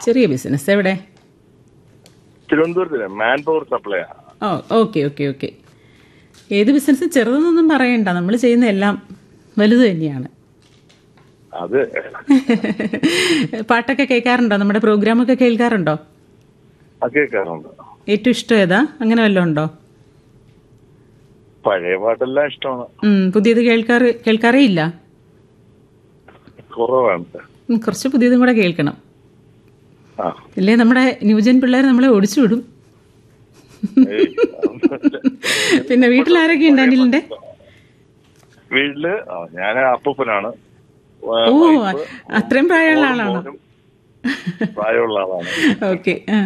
ചെറിയ ബിസിനസ് എവിടെ തിരുവനന്തപുരത്തിലെ man power supply oh okay okay okay ഏത് ബിസിനസ് ചെറുതെന്നൊന്നും പറയണ്ട നമ്മൾ ചെയ്യുന്ന എല്ലാം വലുത് തന്നെയാണ് അത് പാട്ടൊക്കെ കേൾക്കാറുണ്ടോ നമ്മുടെ പ്രോഗ്രാമൊക്കെ കേൾക്കാറുണ്ടോ ആ കേൾക്കാറുണ്ട് ഏറ്റവും ഇഷ്ടം ഏതാ അങ്ങനെ വല്ലതും ഉണ്ടോ പഴയ പാട്ടെല്ലാം ഇഷ്ടമാണ് ഉം, പുതിയത് കേൾക്കാറ് കേൾക്കാറേ ഇല്ല കുറവാണ് ഉം, കുറച്ച് പുതിയതും കൂടെ കേൾക്കണം ആ ഇല്ലേ നമ്മുടെ ന്യൂജൻ പിള്ളേർ നമ്മളെ ഓടിച്ചു വിടും ഏയ്, പിന്നെ വീട്ടിൽ ആരൊക്കെ ഉണ്ട് അനിലിന്റെ വീട്ടില് ആ, ഞാൻ അപ്പൂപ്പനാണ് ആ, ഓ വൈഫ്, അത്രയും പ്രായമുള്ള മോളും ആളാണോ മോനും പ്രായമുള്ള ആളാണ് ഓക്കെ ആ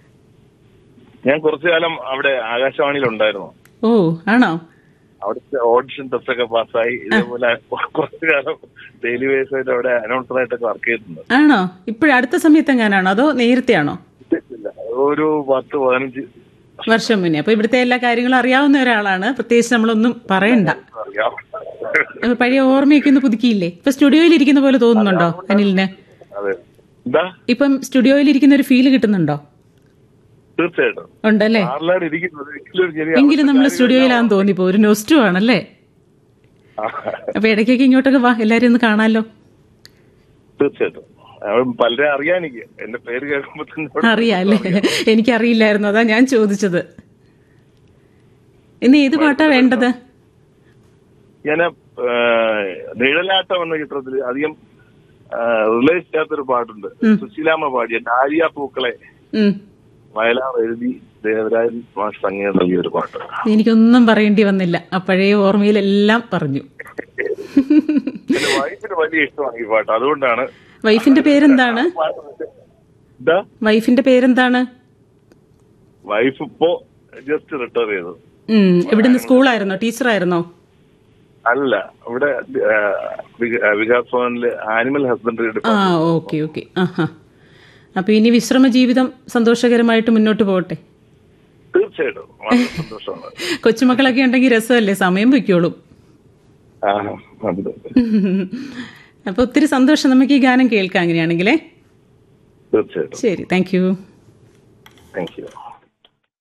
ഞാൻ കുറച്ചു കാലം അവിടെ ആകാശവാണിയിൽ ഉണ്ടായിരുന്നു ഓ ആണോ അവിടുത്തെ ഓഡിഷൻ ടെസ്റ്റ് ഒക്കെ പാസ്സായി ഇതേപോലെ കുറച്ചു കാലം ഡെയിലി ബേസ് ആയിട്ട് അവിടെ അനൗൺസർ ആയിട്ടൊക്കെ വർക്ക് ചെയ്തിട്ടുണ്ട് ആണോ ഇപ്പോഴും അടുത്ത സമയത്ത് എങ്ങാനാണോ അതോ നേരത്തെ ആണോ ഇല്ല, ഒരു പത്ത് പതിനഞ്ച് വർഷം മുന്നേ അപ്പൊ ഇവിടുത്തെ എല്ലാ കാര്യങ്ങളും അറിയാവുന്ന ഒരാളാണ് പ്രത്യേകിച്ച് നമ്മളൊന്നും പറയണ്ട അറിയാം അപ്പൊ പഴയ ഓർമ്മയൊക്കെ ഒന്ന് പുതുക്കിയില്ലേ ഇപ്പൊ സ്റ്റുഡിയോയിൽ ഇരിക്കുന്ന പോലെ തോന്നുന്നുണ്ടോ അനിലിന് അതെ എന്താ ഇപ്പം സ്റ്റുഡിയോയിൽ ഇരിക്കുന്ന ഒരു ഫീല് കിട്ടുന്നുണ്ടോ തീർച്ചയായിട്ടും ഉണ്ടല്ലേ ആറിലാണ് ഇരിക്കുന്നത് എങ്കിലും ഒരു ചെറിയ എങ്കിലും നമ്മൾ സ്റ്റുഡിയോയിലാന്ന് തോന്നിപ്പോ ഒരു നൊസ്റ്റു ആണല്ലേ ആ, അപ്പൊ ഇടയ്ക്കൊക്കെ ഇങ്ങോട്ടൊക്കെ വാ എല്ലാരും ഒന്ന് കാണാലോ തീർച്ചയായിട്ടും അവൻ പലരെ അറിയാൻ എനിക്ക് എന്റെ പേര് കേൾക്കുമ്പോ തന്നെ ഇവിടെ അറിയാം അല്ലേ എനിക്കറിയില്ലായിരുന്നു അതാ ഞാൻ ചോദിച്ചത് ഇന്ന് ഏത് പാട്ടാ വേണ്ടത് ഞാൻ നിഴലാട്ടം എന്ന ചിത്രത്തിൽ അധികം റിലേറ്റ് ചെയ്യാത്തൊരു പാട്ടുണ്ട് സുശീലാമ്മ പാടിയ ഡാലിയ പൂക്കളെ ഉം വയലാർ എഴുതി ദേവരാജൻ മാഷ് സംഗീതം നൽകിയ ഒരു പാട്ട് എനിക്കൊന്നും പറയേണ്ടി വന്നില്ല ആ പഴയ ഓർമ്മയിലെല്ലാം പറഞ്ഞു എന്റെ വൈഫിന് വലിയ ഇഷ്ടമാണ് ഈ പാട്ട് അതുകൊണ്ടാണ് വൈഫിന്റെ പേരെന്താണ് പാട്ട് എന്താ വൈഫിന്റെ പേരെന്താണ് വൈഫ് ഇപ്പോ ജസ്റ്റ് റിട്ടയർ ചെയ്തു ഉം ഇവിടുന്ന് സ്കൂളായിരുന്നോ ടീച്ചറായിരുന്നോ അല്ല ഇവിടെ ആ, വിക- വികാസ് ഭവനില് ആനിമൽ ഹസ്ബൻഡറി ആ ഓക്കെ ഓക്കെ ആഹാ അപ്പൊ ഇനി വിശ്രമ ജീവിതം സന്തോഷകരമായിട്ട് മുന്നോട്ട് പോകട്ടെ തീർച്ചയായിട്ടും വളരെ സന്തോഷമാണ് കൊച്ചുമക്കളൊക്കെ ഉണ്ടെങ്കിൽ രസമല്ലേ സമയം പൊയ്ക്കോളും ആ അതെ അപ്പൊ ഒത്തിരി സന്തോഷം നമുക്ക് ഈ ഗാനം കേൾക്കാം അങ്ങനെയാണെങ്കിലേ തീർച്ചയായിട്ടും ശരി താങ്ക് യു താങ്ക് യു